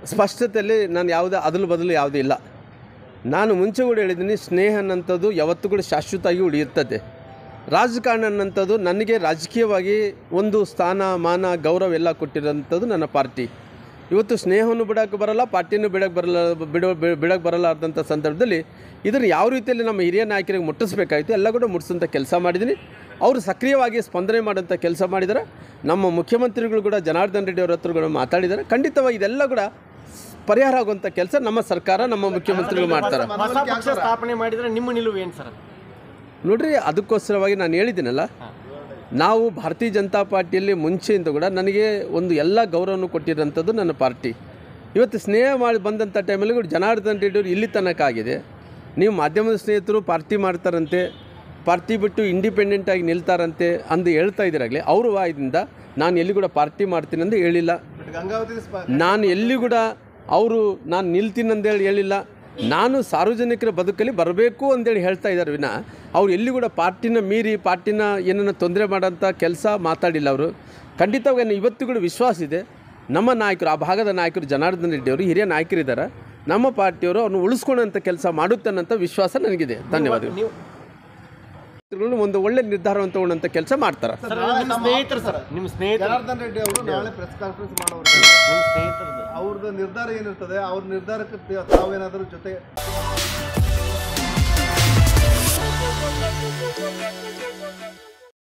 ಸ್ಪಷ್ಟತೆಯಲ್ಲಿ ನಾನು ಯಾವುದೇ ಅದಲು ಬದಲು ಯಾವುದೂ ಇಲ್ಲ ನಾನು ಮುಂಚೆ ಕೂಡ ಹೇಳಿದ್ದೀನಿ ಸ್ನೇಹ ಅನ್ನೋಂಥದ್ದು ಯಾವತ್ತೂ ಕೂಡ ಶಾಶ್ವತವಾಗಿ ಉಳಿಯುತ್ತದೆ ರಾಜಕಾರಣ ಅನ್ನೋಂಥದ್ದು ನನಗೆ ರಾಜಕೀಯವಾಗಿ ಒಂದು ಸ್ಥಾನ ಮಾನ ಗೌರವ ಎಲ್ಲ ಕೊಟ್ಟಿರೋಂಥದ್ದು ನನ್ನ ಪಾರ್ಟಿ ಇವತ್ತು ಸ್ನೇಹವನ್ನು ಬಿಡೋಕ್ಕೆ ಬರಲ್ಲ ಪಾರ್ಟಿಯನ್ನು ಬಿಡೋಕ್ಕೆ ಬರಲ್ಲ ಬಿಡೋ ಬಿಡೋಕ್ಕೆ ಬರಲಾರ್ದಂಥ ಸಂದರ್ಭದಲ್ಲಿ ಇದನ್ನು ಯಾವ ರೀತಿಯಲ್ಲಿ ನಮ್ಮ ಹಿರಿಯ ನಾಯಕರಿಗೆ ಮುಟ್ಟಿಸ್ಬೇಕಾಯಿತು ಎಲ್ಲ ಕೂಡ ಮುಟ್ಟಿಸೋಂಥ ಕೆಲಸ ಮಾಡಿದ್ದೀನಿ ಅವರು ಸಕ್ರಿಯವಾಗಿ ಸ್ಪಂದನೆ ಮಾಡೋಂಥ ಕೆಲಸ ಮಾಡಿದ್ದಾರೆ ನಮ್ಮ ಮುಖ್ಯಮಂತ್ರಿಗಳು ಕೂಡ ಜನಾರ್ದನ್ ರೆಡ್ಡಿ ಅವ್ರ ಹತ್ರ ಕೂಡ ಮಾತಾಡಿದ್ದಾರೆ ಖಂಡಿತವಾಗಿ ಇದೆಲ್ಲ ಕೂಡ ಪರಿಹಾರ ಆಗುವಂಥ ಕೆಲಸ ನಮ್ಮ ಸರ್ಕಾರ ನಮ್ಮ ಮುಖ್ಯಮಂತ್ರಿಗಳು ಮಾಡ್ತಾರೆ ಹೊಸ ಪಕ್ಷ ಸ್ಥಾಪನೆ ಮಾಡಿದ್ರೆ ನಿಮ್ಮ ನಿಲುವು ಏನು ಸರ್ ನೋಡ್ರಿ ಅದಕ್ಕೋಸ್ಕರವಾಗಿ ನಾನು ಹೇಳಿದ್ದೀನಲ್ಲ ನಾವು ಭಾರತೀಯ ಜನತಾ ಪಾರ್ಟಿಯಲ್ಲಿ ಮುಂಚೆಯಿಂದ ಕೂಡ ನನಗೆ ಒಂದು ಎಲ್ಲ ಗೌರವವನ್ನು ಕೊಟ್ಟಿರೋಂಥದ್ದು ನನ್ನ ಪಾರ್ಟಿ ಇವತ್ತು ಸ್ನೇಹ ಮಾಡಿ ಬಂದಂಥ ಟೈಮಲ್ಲಿ ಕೂಡ ಜನಾರ್ದನ್ ರೆಡ್ಡಿ ಅವರು ಇಲ್ಲಿ ತನಕ ಆಗಿದೆ ನೀವು ಮಾಧ್ಯಮದ ಸ್ನೇಹಿತರು ಪಾರ್ಟಿ ಮಾಡ್ತಾರಂತೆ ಪಾರ್ಟಿ ಬಿಟ್ಟು ಇಂಡಿಪೆಂಡೆಂಟಾಗಿ ನಿಲ್ತಾರಂತೆ ಅಂದು ಹೇಳ್ತಾ ಇದ್ದೀರಾಗಲೇ ಅವರು ವಾಯದಿಂದ ನಾನು ಎಲ್ಲಿ ಕೂಡ ಪಾರ್ಟಿ ಮಾಡ್ತೀನಿ ಅಂತ ಹೇಳಿಲ್ಲ ಗಂಗಾವತಿ ನಾನು ಎಲ್ಲಿ ಕೂಡ ಅವರು ನಾನು ನಿಲ್ತೀನಿ ಅಂತೇಳಿ ಹೇಳಿಲ್ಲ ನಾನು ಸಾರ್ವಜನಿಕರ ಬದುಕಲ್ಲಿ ಬರಬೇಕು ಅಂತೇಳಿ ಹೇಳ್ತಾ ಇದ್ದಾರೆ ವಿನ ಅವ್ರು ಎಲ್ಲಿ ಕೂಡ ಪಾರ್ಟಿನ ಮೀರಿ ಪಾರ್ಟಿನ ಏನನ್ನು ತೊಂದರೆ ಮಾಡೋಂಥ ಕೆಲಸ ಮಾತಾಡಿಲ್ಲ ಅವರು ಖಂಡಿತವಾಗಿ ಇವತ್ತು ಕೂಡ ವಿಶ್ವಾಸ ಇದೆ ನಮ್ಮ ನಾಯಕರು ಆ ಭಾಗದ ನಾಯಕರು ಜನಾರ್ದನ್ ರೆಡ್ಡಿ ಅವರು ಹಿರಿಯ ನಾಯಕರಿದ್ದಾರೆ ನಮ್ಮ ಪಾರ್ಟಿಯವರು ಅವ್ರನ್ನ ಉಳಿಸ್ಕೊಳ್ಳೋಂಥ ಕೆಲಸ ಮಾಡುತ್ತಾನಂತ ವಿಶ್ವಾಸ ನನಗಿದೆ ಧನ್ಯವಾದಗಳು ನೀವು ಒಂದು ಒಳ್ಳೆ ನಿರ್ಧಾರವನ್ನು ತಗೊಳ್ಳೋಂಥ ಕೆಲಸ ಮಾಡ್ತಾರೆ ಸರ್ ನಿಮ್ಮ ಸ್ನೇಹಿತರು ಸರ್ ನಿಮ್ಮ ಸ್ನೇಹಿತರು ಜನಾರ್ದನ್ ರೆಡ್ಡಿ ಅವರು ನಾಳೆ ಪ್ರೆಸ್ ಕಾನ್ಫರೆನ್ಸ್ ಮಾಡೋರು ನಿಮ್ಮ ಸ್ನೇಹಿತರದ್ದು ಅವ್ರದ್ದು ನಿರ್ಧಾರ ಏನಿರ್ತದೆ ಅವ್ರ ನಿರ್ಧಾರಕ್ಕೆ ತಾವೇನಾದರೂ ಜೊತೆ